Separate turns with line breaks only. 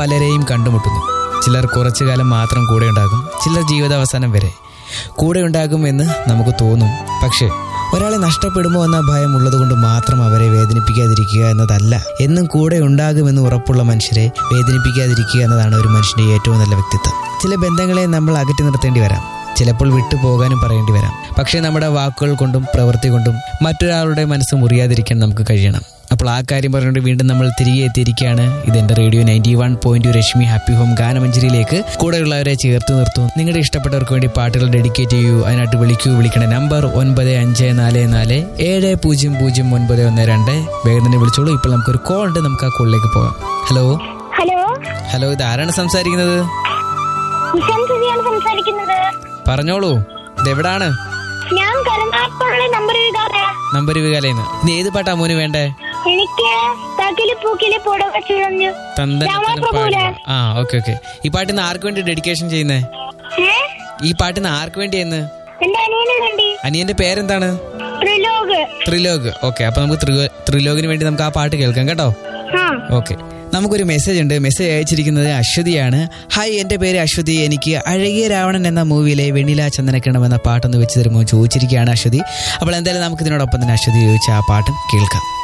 പലരെയും കണ്ടുമുട്ടുന്നു ചിലർ കുറച്ചു കാലം മാത്രം കൂടെ ഉണ്ടാകും ചിലർ ജീവിതാവസാനം വരെ കൂടെ ഉണ്ടാകുമെന്ന് നമുക്ക് തോന്നും പക്ഷേ ഒരാളെ നഷ്ടപ്പെടുമോ എന്ന ഭയം ഉള്ളതുകൊണ്ട് മാത്രം അവരെ വേദനിപ്പിക്കാതിരിക്കുക എന്നതല്ല എന്നും കൂടെ ഉണ്ടാകുമെന്ന് ഉറപ്പുള്ള മനുഷ്യരെ വേദനിപ്പിക്കാതിരിക്കുക എന്നതാണ് ഒരു മനുഷ്യന്റെ ഏറ്റവും നല്ല വ്യക്തിത്വം ചില ബന്ധങ്ങളെ നമ്മൾ അകറ്റി നിർത്തേണ്ടി വരാം ചിലപ്പോൾ വിട്ടു പോകാനും പറയേണ്ടി വരാം പക്ഷേ നമ്മുടെ വാക്കുകൾ കൊണ്ടും പ്രവൃത്തി കൊണ്ടും മറ്റൊരാളുടെ മനസ്സ് മുറിയാതിരിക്കാൻ നമുക്ക് കഴിയണം അപ്പോൾ ആ കാര്യം പറഞ്ഞുകൊണ്ട് വീണ്ടും നമ്മൾ തിരികെ എത്തിയിരിക്കുകയാണ് ഇതെന്റെ radio ninety one point Reshmi happy home ഗാനമഞ്ചേരിയിലേക്ക് കൂടെയുള്ളവരെ ചേർത്ത് നിർത്തും നിങ്ങളുടെ ഇഷ്ടപ്പെട്ടവർക്ക് വേണ്ടി പാട്ടുകൾ ഡെഡിക്കേറ്റ് ചെയ്യൂ അതിനായിട്ട് വിളിക്കൂ വിളിക്കണ നമ്പർ ഒൻപത് അഞ്ച് നാല് നാല് ഏഴ് പൂജ്യം പൂജ്യം ഒൻപത് ഒന്ന് രണ്ട് വേഗം തന്നെ വിളിച്ചോളൂ ഇപ്പോൾ നമുക്കൊരു കോൾ ഉണ്ട് നമുക്ക് ആ കോളിലേക്ക് പോകാം ഹലോ
ഹലോ
ഹലോ ഇത് ആരാണ് സംസാരിക്കുന്നത്
നിഷാൻ സുധിയാണ് സംസാരിക്കുന്നത്
പറഞ്ഞോളൂ ഇതെവിടാണ്
ഞാൻ കരുനാപ്പള്ളി നമ്പർ എഴുതാതെ
നമ്പർ വികാലേന്ന് ഇനി ഏത് പാട്ടാ മോന് വേണ്ടേ
എനിക്ക് തകില് പൂക്കില് പുടവ ചുഴഞ്ഞു
തന്തന
രാമപ്രഭുവിലെ.
ആ ഓക്കെ ഓക്കെ ഈ പാട്ടിന്ന് ആർക്ക് വേണ്ടി ഡെഡിക്കേഷൻ ചെയ്യുന്നേ
ഏ
ഈ പാട്ടിന്ന് ആർക്ക് വേണ്ടിയെന്ന്
എന്റെ അനിയന് വേണ്ടി
അനിയന്റെ പേരെന്താണ്
ത്രിലോക്
ത്രിലോക് ഓക്കെ അപ്പൊ നമുക്ക് ത്രിലോ- ത്രിലോകിന് വേണ്ടി നമുക്ക് ആ പാട്ട് കേൾക്കാം കേട്ടോ
ആ
ഓക്കെ നമുക്കൊരു മെസ്സേജ് ഉണ്ട് മെസ്സേജ് അയച്ചിരിക്കുന്നത് അശ്വതിയാണ് ഹായ് എന്റെ പേര് അശ്വതി എനിക്ക് അഴകിയ രാവണൻ എന്ന മൂവിയിലെ വെണ്ണില ചന്ദനക്കിണം എന്ന പാട്ടൊന്ന് വെച്ച് തരുമോ എന്ന് ചോദിച്ചിരിക്കുകയാണ് അശ്വതി അപ്പോൾ എന്തായാലും നമുക്ക് ഇതിനോടൊപ്പം തന്നെ അശ്വതി ചോദിച്ച ആ പാട്ടും കേൾക്കാം